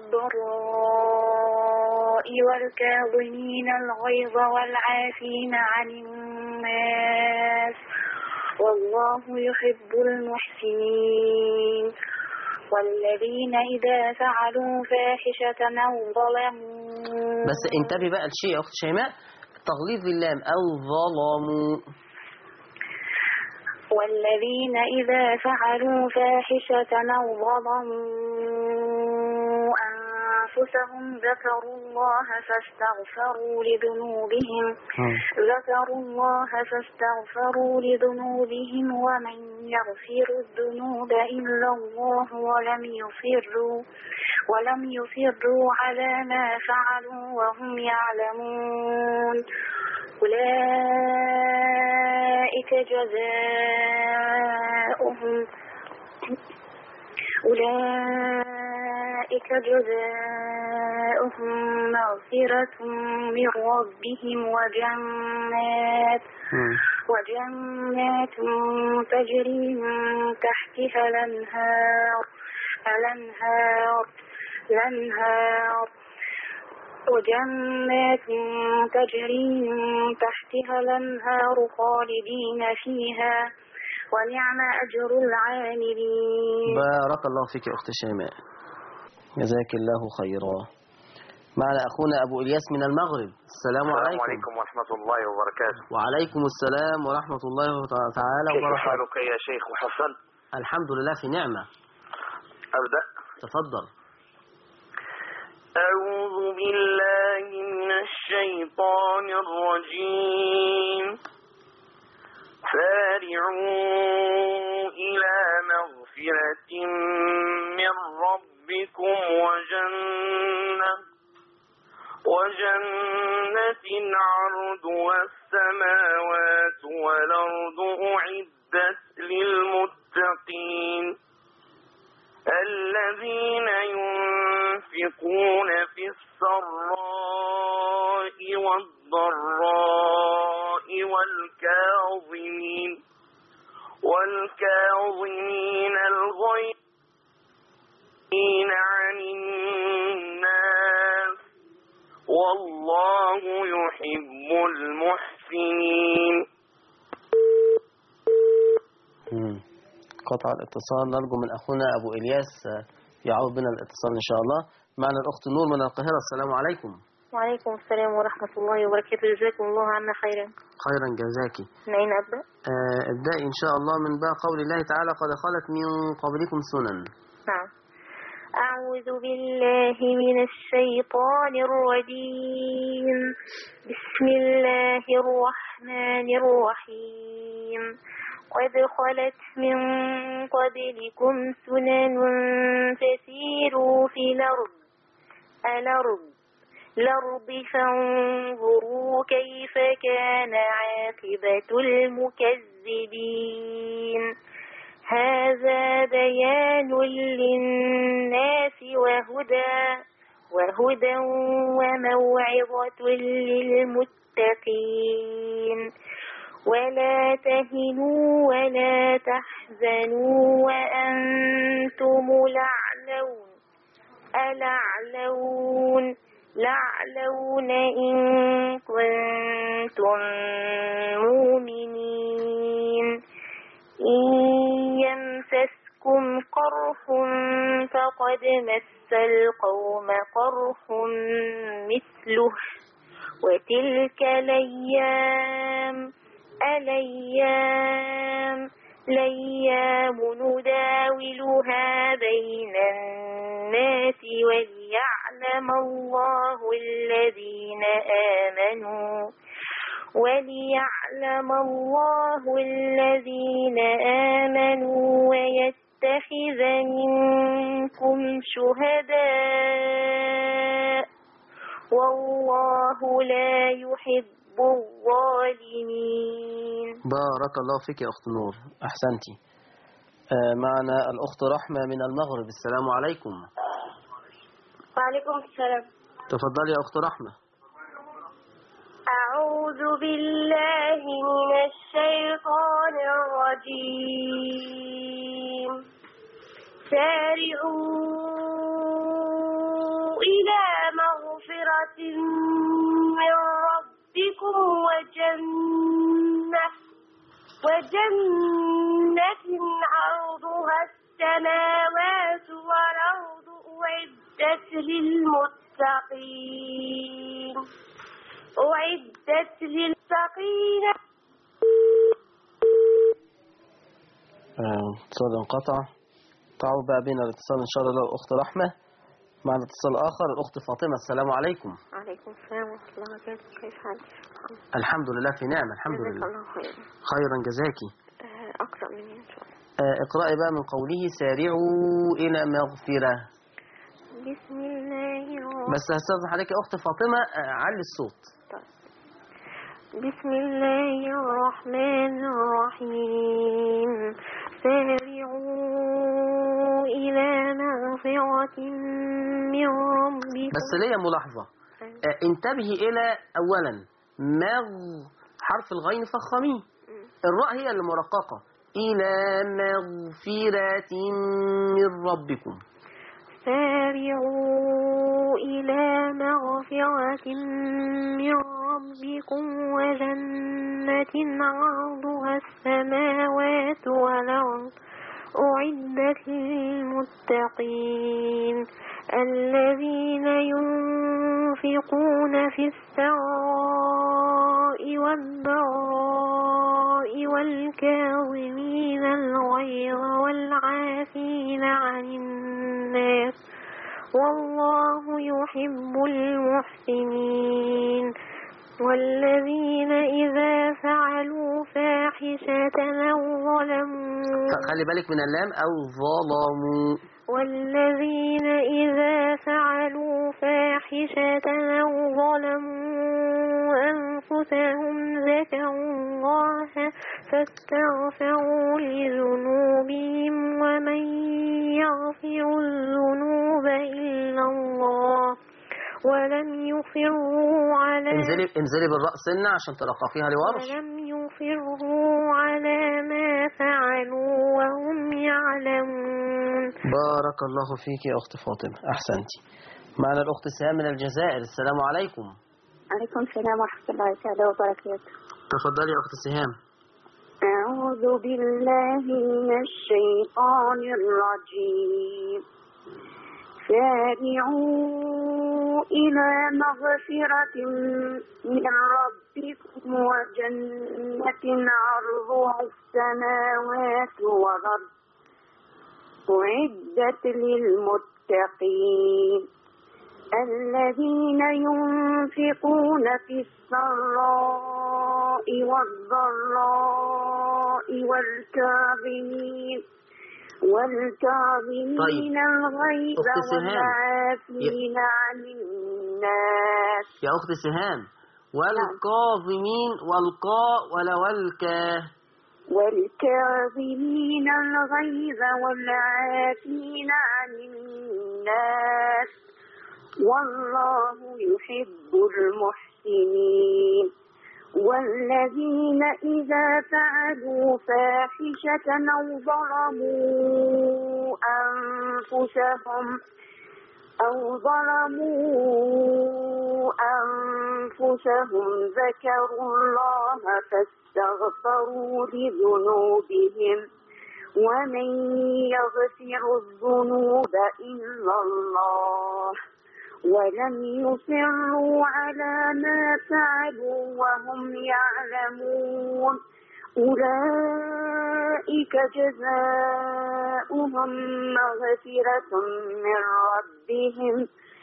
E: والضراء والكاظمين الغيظ والعافين عن الناس والله يحب المحسنين والذين إذا فعلوا فاحشة أو ظلموا
B: بس انتبهي بقى لشيء يا أخت شيماء تغليظ اللام أو ظلموا
E: والذين إذا فعلوا فاحشة أو ظلموا أنفسهم ذكروا الله فاستغفروا لذنوبهم ذكروا الله فاستغفروا لذنوبهم ومن يغفر الذنوب إلا الله ولم يصروا ولم يصروا على ما فعلوا وهم يعلمون أولئك جزاؤهم أولئك جزاؤهم مغفرة من ربهم وجنات وجنات تجري من تحتها الأنهار الأنهار الأنهار وجنات تجري من تحتها الأنهار خالدين فيها ونعم أجر العاملين
B: بارك الله فيك يا أخت شيماء جزاك الله خيرا معنا أخونا أبو إلياس من المغرب السلام
G: السلام
B: عليكم
G: عليكم ورحمة الله وبركاته
B: وعليكم السلام ورحمة الله تعالى
G: كيف
B: وبركاته
G: حالك يا شيخ محسن
B: الحمد لله في نعمة
G: أبدأ
B: تفضل
D: أعوذ بالله من الشيطان الرجيم سارعوا إلى مغفرة من ربكم وجنة وجنة عرضها السماوات والأرض أعدت للمتقين الذين ينفقون في السراء والضراء والكاظمين والكاظمين الغيظ عن الناس والله يحب المحسنين
B: مم. قطع الاتصال نرجو من أخونا أبو إلياس آه، يعود بنا الاتصال إن شاء الله معنا الأخت نور من القاهرة السلام عليكم
F: وعليكم السلام ورحمة الله وبركاته جزاكم الله عنا خيرا
B: خيرا جزاكي
F: من أين أبدأ؟
B: آه، ابدأي إن شاء الله من باب قول الله تعالى قد خلت من قبلكم سنن
F: نعم أعوذ بالله من الشيطان الرجيم بسم الله الرحمن الرحيم قد خلت من قبلكم سنن فسيروا في الأرض الأرض الأرض فانظروا كيف كان عاقبة المكذبين هذا بيان للناس وهدى وهدى وموعظة للمتقين ولا تهنوا ولا تحزنوا وأنتم الأعلون الأعلون لعلون إن كنتم مؤمنين إن يمسسكم قرح فقد مس القوم قرح مثله وتلك الأيام الأيام الأيام نداولها بين الناس وليعلم الله الذين آمنوا وليعلم الله الذين آمنوا ويتخذ منكم شهداء والله لا يحب الظالمين
B: بارك الله فيك يا أخت نور أحسنتي آه، معنا الأخت رحمة من المغرب السلام عليكم
E: وعليكم السلام
B: تفضلي يا أخت رحمة
E: أعوذ بالله من الشيطان الرجيم سارعوا إلى مغفرة من ربكم وجنة وجنة عرضها السماوات والأرض أعدت للمتقين أعدت للمتقين
B: آه، اتصال انقطع تعالوا بقى بينا الاتصال إن شاء الله الأخت رحمة معنا اتصال آخر الأخت فاطمة السلام عليكم
F: وعليكم السلام ورحمة الله وبركاته كيف حالك؟
B: الحمد لله في نعمة الحمد
F: جزاك
B: لله
F: الله خيرا
B: خيرا جزاكي
F: آه، أقرأ مني إن شاء الله
B: آه، اقرأي بقى من قوله سارعوا إلى مغفرة
F: بسم الله الرحمن
B: بس هستاذن حضرتك يا أخت فاطمة آه، علي الصوت
F: بسم الله الرحمن الرحيم سارعوا إلى مغفرة من ربكم
B: بس ليا ملاحظة آه، انتبهي إلى أولا مغ حرف الغين فخميه الراء هي اللي مرققة إلى مغفرة من ربكم
F: سارعوا إلى مغفرة من ربكم وجنة عرضها السماوات والأرض أعدت للمتقين الذين ينفقون في السراء والضراء والكاظمين الغيظ والعافين عن الناس والله يحب المحسنين والذين إذا فعلوا فاحشة أو ظلموا
B: خلي بالك من اللام أو ظلموا
F: والذين إذا فعلوا فاحشة أو ظلموا أنفسهم ذكروا الله فاستغفروا لذنوبهم ومن يغفر الذنوب إلا الله ولم يصروا على
B: انزلي انزلي بالرأس سنة عشان ترققيها لورش
F: ولم يصروا على ما فعلوا وهم يعلمون
B: بارك الله فيك يا أخت فاطمة أحسنتي معنا الأخت سهام من الجزائر السلام عليكم
E: عليكم السلام ورحمة الله تعالى وبركاته
B: تفضلي يا أخت سهام
E: أعوذ بالله من الشيطان الرجيم سارعوا إلى مغفرة من ربكم وجنة عرضها السماوات والأرض أعدت للمتقين الذين ينفقون في السراء والضراء والكاظمين والكاظمين
B: طيب.
E: الغيظ
B: أخت سهام.
E: والعافين عن الناس
B: يا أخت سهام والكاظمين والقاء ولا والكا
E: والكاظمين الغيظ والعافين عن الناس والله يحب المحسنين والذين إذا فعلوا فاحشة أو ظلموا أنفسهم أو ظلموا أنفسهم ذكروا الله فاستغفروا لذنوبهم ومن يغفر الذنوب إلا الله ولم يصروا على ما فعلوا وهم يعلمون أولئك جزاؤهم مغفرة من ربهم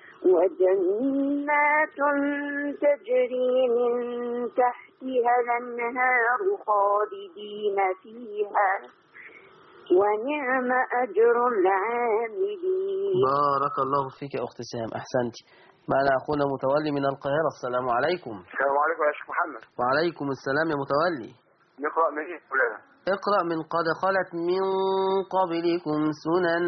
E: وجنات تجري من تحتها الأنهار خالدين فيها ونعم أجر العاملين
B: بارك الله فيك يا أخت سهام أحسنتي معنا أخونا متولي من القاهرة السلام عليكم
G: السلام عليكم يا شيخ محمد
B: وعليكم السلام يا متولي
G: نقرأ من ايه مولانا
B: اقرأ من قد خلت من قبلكم سنن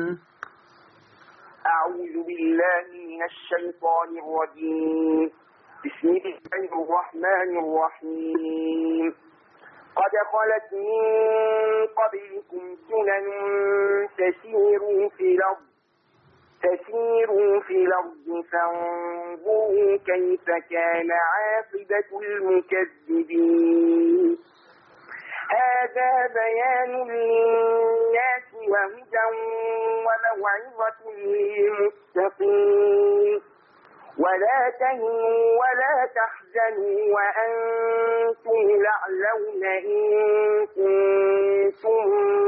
D: أعوذ بالله من الشيطان الرجيم بسم الله الرحمن الرحيم قد خلت من قبلكم سنن تسيروا في الأرض تسيروا في الأرض فانظروا كيف كان عاقبة المكذبين هذا بيان للناس وهدى وموعظة للمتقين ولا تهنوا ولا تحزنوا وأنتم الأعلون إن كنتم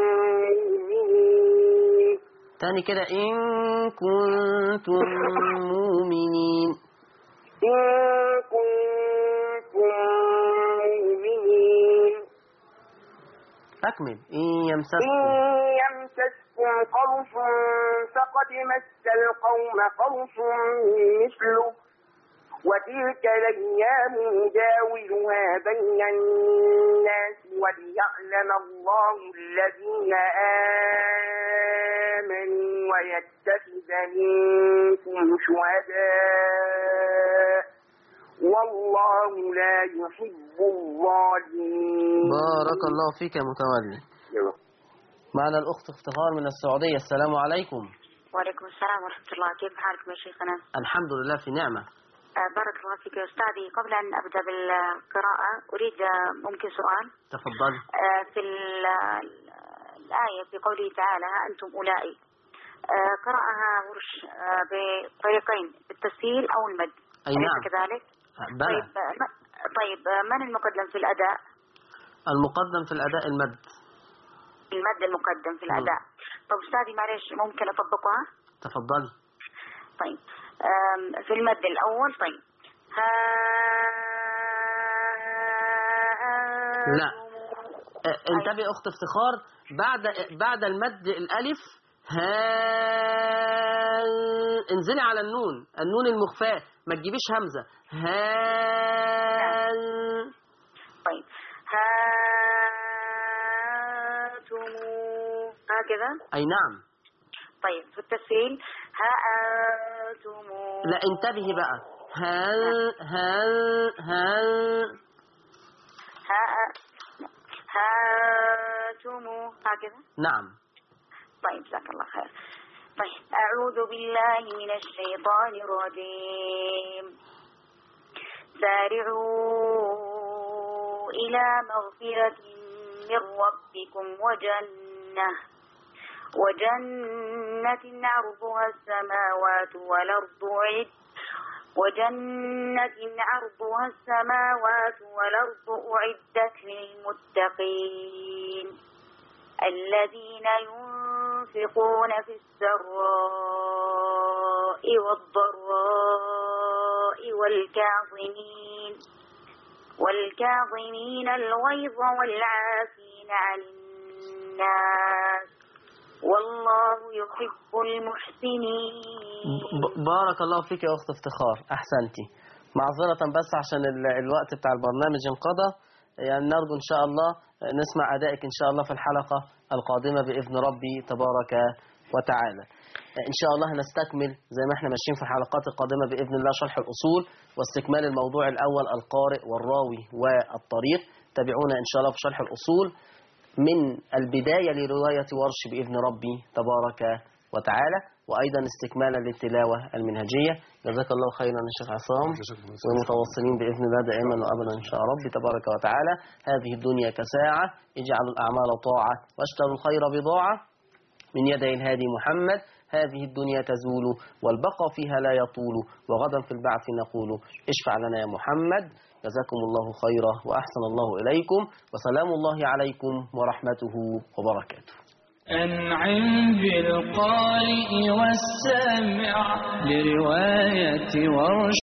D: مؤمنين
B: تاني كده إن كنتم مؤمنين
D: إن كنتم مؤمنين
B: أكمل إن
D: إن
B: يمسسكم
D: يمسسكم قرش فقد مس القوم قرش مثله وتلك الأيام نداولها بين الناس وليعلم الله الذين آمنوا ويتخذ منكم شهداء والله لا يحب الظالمين
B: بارك الله فيك يا متولي معنا الأخت افتخار من السعودية السلام عليكم
H: وعليكم السلام ورحمة الله كيف حالكم يا شيخنا
B: الحمد لله في نعمة
H: آه، بارك الله فيك يا أستاذي قبل أن أبدأ بالقراءة أريد آه، ممكن سؤال
B: تفضلي
H: آه، في ال- الآية في قوله تعالى ها أنتم أولئك آه، قرأها ورش آه، بطريقين بالتسهيل أو المد
B: أي
H: أليس
B: نعم.
H: كذلك؟
B: بلى
H: طيب آه، م- طيب آه، من المقدم في الأداء؟
B: المقدم في الأداء المد
H: المد المقدم في الأداء طب أستاذي معلش ممكن أطبقها؟
B: تفضلي
H: طيب آم، في المد الأول طيب ها
B: لا اه، انتبهي يا أخت افتخار بعد بعد المد الألف ها انزلي على النون النون المخفاة ما تجيبيش همزة هل
H: طيب هاتم هكذا
B: أي نعم
H: طيب في التسهيل ها أنتم
B: لا انتبهي بقى هل هل هل
H: ها هاتم هكذا
B: نعم
H: طيب جزاك الله خير طيب أعوذ بالله من الشيطان الرجيم سارعوا إلى مغفرة من ربكم وجنة وجنة عرضها السماوات والأرض أعد وجنة عرضها السماوات والأرض أعدت للمتقين الذين ينفقون في السراء والضراء والكاظمين والكاظمين الغيظ والعافين عن الناس والله يحب المحسنين
B: ب- بارك الله فيك يا أخت افتخار أحسنتي معذرة بس عشان ال- الوقت بتاع البرنامج انقضى يعني نرجو إن شاء الله نسمع أدائك إن شاء الله في الحلقة القادمة بإذن ربي تبارك وتعالى إن شاء الله هنستكمل زي ما احنا ماشيين في الحلقات القادمة بإذن الله شرح الأصول واستكمال الموضوع الأول القارئ والراوي والطريق تابعونا إن شاء الله في شرح الأصول من البداية لرواية ورش بإذن ربي تبارك وتعالى وأيضا استكمالا للتلاوة المنهجية جزاك الله خيرا يا شيخ عصام ومتواصلين بإذن الله دائما وأبدا إن شاء ربي تبارك وتعالى هذه الدنيا كساعة اجعلوا الأعمال طاعة واشتروا الخير بضاعة من يدي الهادي محمد هذه الدنيا تزول والبقاء فيها لا يطول وغدا في البعث نقول اشفع لنا يا محمد جزاكم الله خيرا وأحسن الله إليكم وسلام الله عليكم ورحمته وبركاته
A: أنعم بالقارئ والسامع لرواية ورش